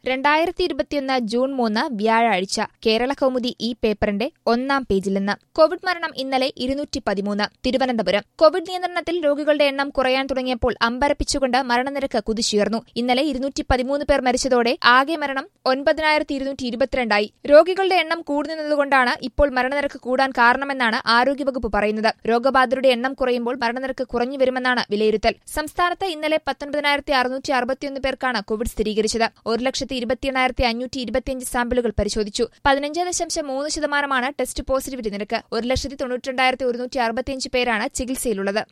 രണ്ടായിരത്തി ഇരുപത്തിയൊന്ന് ജൂൺ മൂന്ന് വ്യാഴാഴ്ച കേരള കൗമുദി ഈ പേപ്പറിന്റെ ഒന്നാം പേജിൽ നിന്ന് കോവിഡ് മരണം ഇന്നലെ ഇരുന്നൂറ്റി പതിമൂന്ന് തിരുവനന്തപുരം കോവിഡ് നിയന്ത്രണത്തിൽ രോഗികളുടെ എണ്ണം കുറയാൻ തുടങ്ങിയപ്പോൾ അമ്പരപ്പിച്ചുകൊണ്ട് മരണനിരക്ക് കുതിച്ചുയർന്നു ഇന്നലെ ഇരുന്നൂറ്റി പതിമൂന്ന് പേർ മരിച്ചതോടെ ആകെ മരണം ഒൻപതിനായിരത്തി ഇരുന്നൂറ്റി ഇരുപത്തിരണ്ടായി രോഗികളുടെ എണ്ണം കൂടുന്നതുകൊണ്ടാണ് ഇപ്പോൾ മരണനിരക്ക് കൂടാൻ കാരണമെന്നാണ് ആരോഗ്യവകുപ്പ് പറയുന്നത് രോഗബാധിതരുടെ എണ്ണം കുറയുമ്പോൾ മരണനിരക്ക് കുറഞ്ഞു വരുമെന്നാണ് വിലയിരുത്തൽ സംസ്ഥാനത്ത് ഇന്നലെ പത്തൊൻപതിനായിരത്തി അറുന്നൂറ്റി അറുപത്തിയൊന്ന് പേർക്കാണ് കോവിഡ് സ്ഥിരീകരിച്ചത് ഒരു ലക്ഷത്തി ഇരുപത്തിയെണ്ണായിരത്തി അഞ്ഞൂറ്റി ഇരുപത്തിയഞ്ച് സാമ്പിളുകൾ പരിശോധിച്ചു പതിനഞ്ച് ദശാംശം മൂന്ന് ശതമാനമാണ് ടെസ്റ്റ് പോസിറ്റിവിറ്റി നിരക്ക് ഒരു ലക്ഷത്തി തൊണ്ണൂറ്റി രണ്ടായിരത്തി ഒരുന്നൂറ്റി അറുപത്തിയഞ്ച് പേരാണ് ചികിത്സയിലുള്ളത്